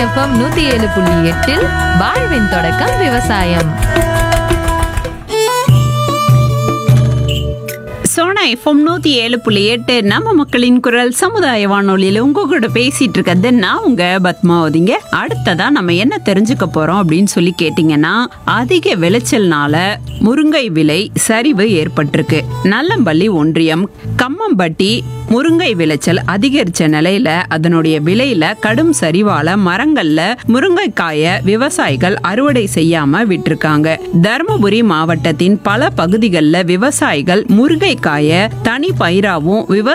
FM நூத்தி ஏழு புள்ளி எட்டில் வாழ்வின் தொடக்கம் விவசாயம் சோனா எஃப்எம் நூத்தி ஏழு புள்ளி எட்டு நம்ம மக்களின் குரல் சமுதாய வானொலியில உங்க கூட பேசிட்டு இருக்கிறது நான் உங்க பத்மாவதிங்க அடுத்ததா நம்ம என்ன தெரிஞ்சுக்க போறோம் அப்படின்னு சொல்லி கேட்டீங்கன்னா அதிக விளைச்சல்னால முருங்கை விலை சரிவு ஏற்பட்டிருக்கு நல்லம்பள்ளி ஒன்றியம் கம்மம்பட்டி முருங்கை விளைச்சல் அதிகரிச்ச நிலையில அதனுடைய விலையில கடும் சரிவால மரங்கள்ல முருங்கைக்காய விவசாயிகள் அறுவடை செய்யாம விட்டிருக்காங்க தருமபுரி மாவட்டத்தின் பல பகுதிகளில் விவசாயிகள் முருங்கைக்காய தனி பயிராவும் விவ